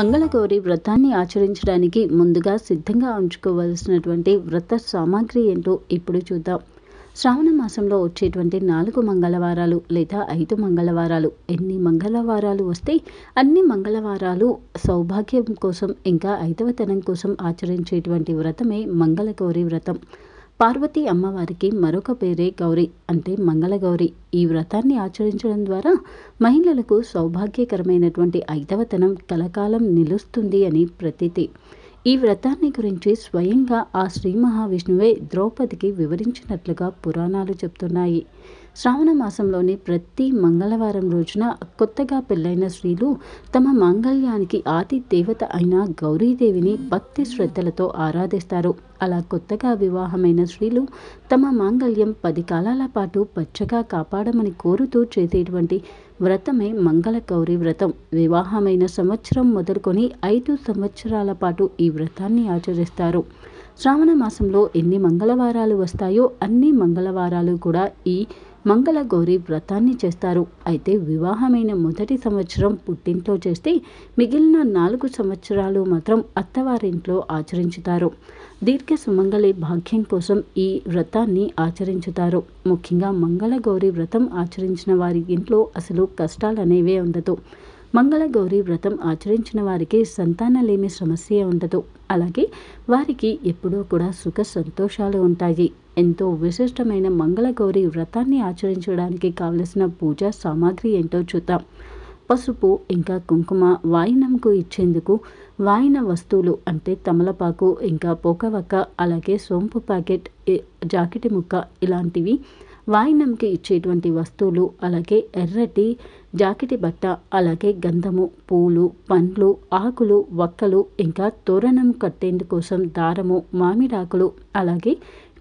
మంగళగౌరి వ్రతాన్ని ఆచరించడానికి ముందుగా సిద్ధంగా ఉంచుకోవలసినటువంటి వ్రత సామాగ్రి ఏంటో ఇప్పుడు చూద్దాం శ్రావణ మాసంలో వచ్చేటువంటి నాలుగు మంగళవారాలు లేదా ఐదు మంగళవారాలు ఎన్ని మంగళవారాలు వస్తే అన్ని మంగళవారాలు సౌభాగ్యం కోసం ఇంకా ఐదవతనం కోసం ఆచరించేటువంటి వ్రతమే మంగళగౌరి వ్రతం పార్వతీ అమ్మవారికి మరొక పేరే గౌరి అంటే మంగళగౌరి ఈ వ్రతాన్ని ఆచరించడం ద్వారా మహిళలకు సౌభాగ్యకరమైనటువంటి ఐదవతనం కలకాలం నిలుస్తుంది అని ప్రతీతి ఈ వ్రతాన్ని గురించి స్వయంగా ఆ శ్రీ మహావిష్ణువే ద్రౌపదికి వివరించినట్లుగా పురాణాలు చెప్తున్నాయి శ్రావణ మాసంలోని ప్రతి మంగళవారం రోజున కొత్తగా పెళ్ళైన స్త్రీలు తమ మాంగళ్యానికి ఆది దేవత అయిన గౌరీదేవిని భక్తి శ్రద్ధలతో ఆరాధిస్తారు అలా కొత్తగా వివాహమైన స్త్రీలు తమ మాంగళ్యం పది కాలాల పాటు పచ్చగా కాపాడమని కోరుతూ చేసేటువంటి వ్రతమే మంగళ గౌరీ వ్రతం వివాహమైన సంవత్సరం మొదలుకొని ఐదు సంవత్సరాల పాటు ఈ వ్రతాన్ని ఆచరిస్తారు శ్రావణ మాసంలో ఎన్ని మంగళవారాలు వస్తాయో అన్ని మంగళవారాలు కూడా ఈ మంగళ గౌరి వ్రతాన్ని చేస్తారు అయితే వివాహమైన మొదటి సంవత్సరం పుట్టింట్లో చేస్తే మిగిలిన నాలుగు సంవత్సరాలు మాత్రం అత్తవారింట్లో ఆచరించుతారు దీర్ఘ సుమంగళి భాగ్యం కోసం ఈ వ్రతాన్ని ఆచరించుతారు ముఖ్యంగా మంగళ గౌరి వ్రతం ఆచరించిన వారి ఇంట్లో అసలు కష్టాలనేవే ఉండదు మంగళగౌరి వ్రతం ఆచరించిన వారికి సంతానలేమి సమస్య ఉండదు అలాగే వారికి ఎప్పుడూ కూడా సుఖ సంతోషాలు ఉంటాయి ఎంతో విశిష్టమైన మంగళగౌరి వ్రతాన్ని ఆచరించడానికి కావలసిన పూజా సామాగ్రి ఏంటో చూద్దాం పసుపు ఇంకా కుంకుమ వాయినంకు ఇచ్చేందుకు వాయిన వస్తువులు అంటే తమలపాకు ఇంకా పోకవక్క అలాగే సోంపు ప్యాకెట్ జాకెట్ ముక్క ఇలాంటివి వాయినంకి ఇచ్చేటువంటి వస్తువులు అలాగే ఎర్రటి జాకెటి బట్ట అలాగే గంధము పూలు పండ్లు ఆకులు వక్కలు ఇంకా తోరణం కట్టేందుకోసం దారము మామిడాకులు అలాగే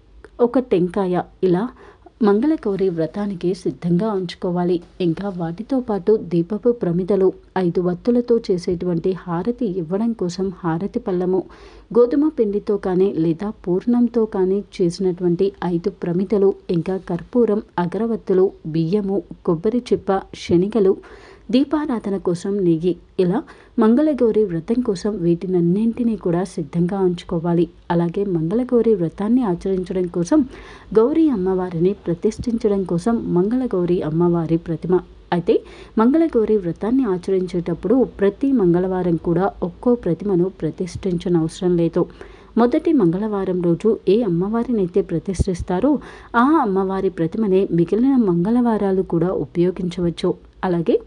ఒక టెంకాయ ఇలా మంగళగౌరి వ్రతానికి సిద్ధంగా ఉంచుకోవాలి ఇంకా వాటితో పాటు దీపపు ప్రమిదలు ఐదు వత్తులతో చేసేటువంటి హారతి ఇవ్వడం కోసం హారతి పళ్ళము గోధుమ పిండితో కానీ లేదా పూర్ణంతో కానీ చేసినటువంటి ఐదు ప్రమిదలు ఇంకా కర్పూరం అగరవత్తులు బియ్యము కొబ్బరి చిప్ప శనిగలు దీపారాధన కోసం నెయ్యి ఇలా మంగళగౌరి వ్రతం కోసం వీటినన్నింటినీ కూడా సిద్ధంగా ఉంచుకోవాలి అలాగే మంగళగౌరి వ్రతాన్ని ఆచరించడం కోసం గౌరీ అమ్మవారిని ప్రతిష్ఠించడం కోసం మంగళగౌరి అమ్మవారి ప్రతిమ అయితే మంగళగౌరి వ్రతాన్ని ఆచరించేటప్పుడు ప్రతి మంగళవారం కూడా ఒక్కో ప్రతిమను ప్రతిష్ఠించనవసరం లేదు మొదటి మంగళవారం రోజు ఏ అమ్మవారినైతే ప్రతిష్ఠిస్తారో ఆ అమ్మవారి ప్రతిమనే మిగిలిన మంగళవారాలు కూడా ఉపయోగించవచ్చు అలాగే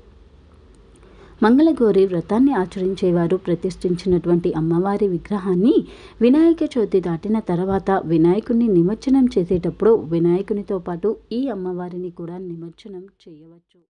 మంగళగౌరి వ్రతాన్ని ఆచరించేవారు ప్రతిష్ఠించినటువంటి అమ్మవారి విగ్రహాన్ని వినాయక చవితి దాటిన తర్వాత వినాయకుడిని నిమజ్జనం చేసేటప్పుడు వినాయకునితో పాటు ఈ అమ్మవారిని కూడా నిమజ్జనం చేయవచ్చు